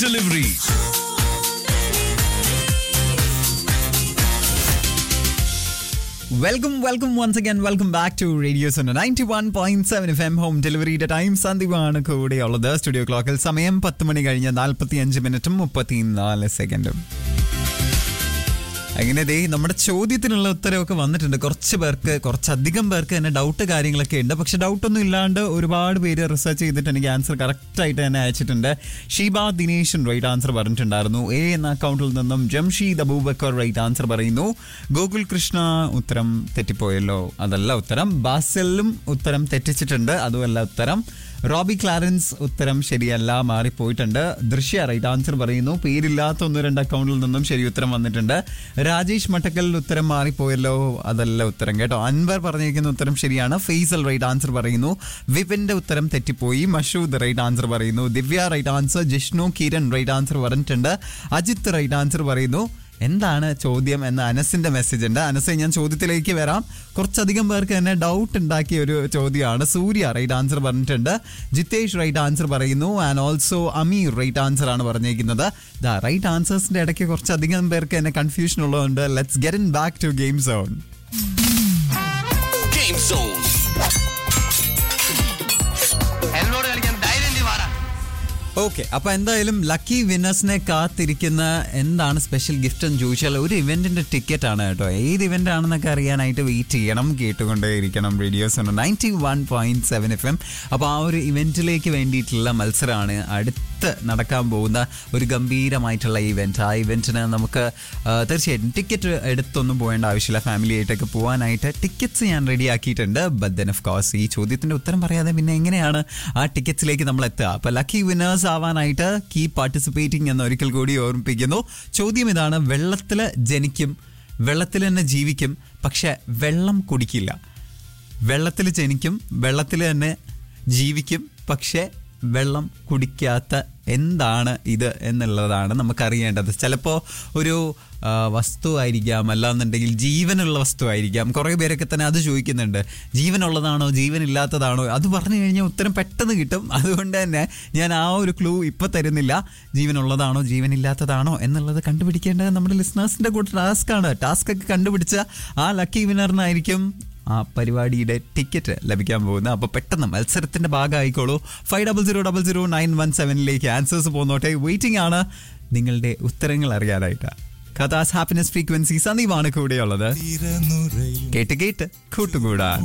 delivery. Welcome welcome once again welcome back to radio zone ninety one point seven F M home ഡെലിവറിയുടെ time സന്ദീപാണ് കൂടെയുള്ളത് studio ക്ലോക്കിൽ സമയം പത്ത് മണി കഴിഞ്ഞ് നാൽപ്പത്തി അഞ്ച് മിനിറ്റും മുപ്പത്തിനാല് സെക്കൻഡും അങ്ങനെ ദേ നമ്മുടെ ചോദ്യത്തിനുള്ള ഉത്തരവൊക്കെ വന്നിട്ടുണ്ട് കുറച്ച് പേർക്ക് കുറച്ചധികം പേർക്ക് തന്നെ ഡൗട്ട് കാര്യങ്ങളൊക്കെ ഉണ്ട് പക്ഷെ ഡൗട്ടൊന്നും ഇല്ലാണ്ട് ഒരുപാട് പേര് റിസർച്ച് ചെയ്തിട്ട് എനിക്ക് ആൻസർ കറക്റ്റ് ആയിട്ട് തന്നെ അയച്ചിട്ടുണ്ട് ഷീബ ദിനേശൻ റൈറ്റ് ആൻസർ പറഞ്ഞിട്ടുണ്ടായിരുന്നു എ എന്ന അക്കൗണ്ടിൽ നിന്നും ജംഷീദ് അബൂബക്കർ റൈറ്റ് ആൻസർ പറയുന്നു ഗോകുൽ കൃഷ്ണ ഉത്തരം തെറ്റിപ്പോയല്ലോ അതല്ല ഉത്തരം ബാസലും ഉത്തരം തെറ്റിച്ചിട്ടുണ്ട് അതുമല്ല ഉത്തരം റോബി ക്ലാരൻസ് ഉത്തരം ശരിയല്ല മാറിപ്പോയിട്ടുണ്ട് ദൃശ്യ റൈറ്റ് ആൻസർ പറയുന്നു പേരില്ലാത്ത ഒന്ന് രണ്ട് അക്കൗണ്ടിൽ നിന്നും ശരി ഉത്തരം വന്നിട്ടുണ്ട് രാജേഷ് മട്ടക്കൽ ഉത്തരം മാറിപ്പോയല്ലോ അതല്ല ഉത്തരം കേട്ടോ അൻവർ പറഞ്ഞിരിക്കുന്ന ഉത്തരം ശരിയാണ് ഫെയ്സൽ റൈറ്റ് ആൻസർ പറയുന്നു വിപിന്റെ ഉത്തരം തെറ്റിപ്പോയി മഷൂദ് റൈറ്റ് ആൻസർ പറയുന്നു Divya right answer Jishnu Kiran right answer പറഞ്ഞിട്ടുണ്ട് അജിത്ത് റൈറ്റ് ആൻസർ പറയുന്നു എന്താണ് ചോദ്യം എന്ന അനസിന്റെ മെസ്സേജ് ഉണ്ട് അനസ് ഞാൻ ചോദ്യത്തിലേക്ക് വരാം കുറച്ചധികം പേർക്ക് തന്നെ ഡൗട്ട് ഉണ്ടാക്കിയ ഒരു ചോദ്യമാണ് സൂര്യ റൈറ്റ് ആൻസർ പറഞ്ഞിട്ടുണ്ട് ജിതേഷ് റൈറ്റ് ആൻസർ പറയുന്നു and also Ameer right answer ആണ് പറഞ്ഞിരിക്കുന്നത് ദ റൈറ്റ് ആൻസേഴ്സിന്റെ ഇടയ്ക്ക് കുറച്ചധികം പേർക്ക് തന്നെ കൺഫ്യൂഷൻ ഉള്ളതുകൊണ്ട് let's get in back to game zone Game Zone. എന്നോട് കളിക്കാൻ ധൈര്യം നീ വാടാ ഓക്കെ അപ്പൊ എന്തായാലും ലക്കി വിന്നേഴ്സിനെ കാത്തിരിക്കുന്ന എന്താണ് സ്പെഷ്യൽ ഗിഫ്റ്റ് എന്ന് ചോദിച്ചാൽ ഒരു ഇവന്റിന്റെ ടിക്കറ്റ് ആണ് കേട്ടോ ഏത് ഇവന്റ് ആണെന്നൊക്കെ അറിയാനായിട്ട് വെയിറ്റ് ചെയ്യണം കേട്ടുകൊണ്ടേയിരിക്കണം radios ninety one point seven F M അപ്പോൾ ആ ഒരു ഇവന്റിലേക്ക് വേണ്ടിയിട്ടുള്ള മത്സരമാണ് അടുത്ത് നടക്കാൻ പോകുന്ന ഒരു ഗംഭീരമായിട്ടുള്ള ഇവന്റ് ആ ഇവന്റിന് നമുക്ക് ആ, തീർച്ചയായിട്ടും ടിക്കറ്റ് എടുത്തൊന്നും പോകേണ്ട ആവശ്യമില്ല ഫാമിലി ആയിട്ടൊക്കെ പോകാനായിട്ട് ടിക്കറ്റ്സ് ഞാൻ റെഡി ആക്കിയിട്ടുണ്ട് ബട്ട് ദെൻ ഓഫ് കോഴ്സ് ഈ ചോദ്യത്തിന്റെ ഉത്തരം പറയാതെ പിന്നെ എങ്ങനെയാണ് ആ ടിക്കറ്റ്സിലേക്ക് നമ്മൾ എത്തുക അപ്പൊ ലക്കി വിന്നേഴ്സ് ആവാനായിട്ട് കീ പാർട്ടിസിപ്പേറ്റിംഗ് എന്ന് ഒരിക്കൽ കൂടി ഓർമ്മിപ്പിക്കുന്നു ചോദ്യം ഇതാണ് വെള്ളത്തിൽ ജനിക്കും വെള്ളത്തിൽ തന്നെ ജീവിക്കും പക്ഷെ വെള്ളം കുടിക്കില്ല വെള്ളത്തിൽ ജനിക്കും വെള്ളത്തിൽ തന്നെ ജീവിക്കും പക്ഷെ വെള്ളം കുടിക്കാത്ത എന്താണ് ഇത് എന്നുള്ളതാണ് നമുക്കറിയേണ്ടത് ചിലപ്പോൾ ഒരു ആ, വസ്തു ആയിരിക്കാം അല്ലാന്നുണ്ടെങ്കിൽ ജീവനുള്ള വസ്തു ആയിരിക്കാം കുറേ പേരൊക്കെ തന്നെ അത് ചോദിക്കുന്നുണ്ട് ജീവനുള്ളതാണോ ജീവനില്ലാത്തതാണോ അത് പറഞ്ഞു കഴിഞ്ഞാൽ ഉത്തരം പെട്ടെന്ന് കിട്ടും അതുകൊണ്ട് തന്നെ ഞാൻ ആ ഒരു ക്ലൂ ഇപ്പം തരുന്നില്ല ജീവനുള്ളതാണോ ജീവനില്ലാത്തതാണോ എന്നുള്ളത് കണ്ടുപിടിക്കേണ്ടത് നമ്മുടെ ലിസ്ണേഴ്സിൻ്റെ കൂടെ ടാസ്ക്കാണ് ടാസ്ക് ഒക്കെ കണ്ടുപിടിച്ച ആ ലക്കി വിന്നറിനായിരിക്കും ആ പരിപാടിയുടെ ടിക്കറ്റ് ലഭിക്കാൻ പോകുന്നത് അപ്പോൾ പെട്ടെന്ന് മത്സരത്തിന്റെ ഭാഗമായിക്കോളൂ five double zero double zero nine one സെവനിലേക്ക് ആൻസേഴ്സ് പോന്നോട്ടെ വെയിറ്റിംഗ് ആണ് നിങ്ങളുടെ ഉത്തരങ്ങൾ അറിയാനായിട്ട് കഥാസ് ഹാപ്പിനെസ് ഫ്രീക്വൻസി സന്ദീപാണ് കൂടെയുള്ളത് കേട്ട് കേട്ട് കൂട്ടുകൂടാൻ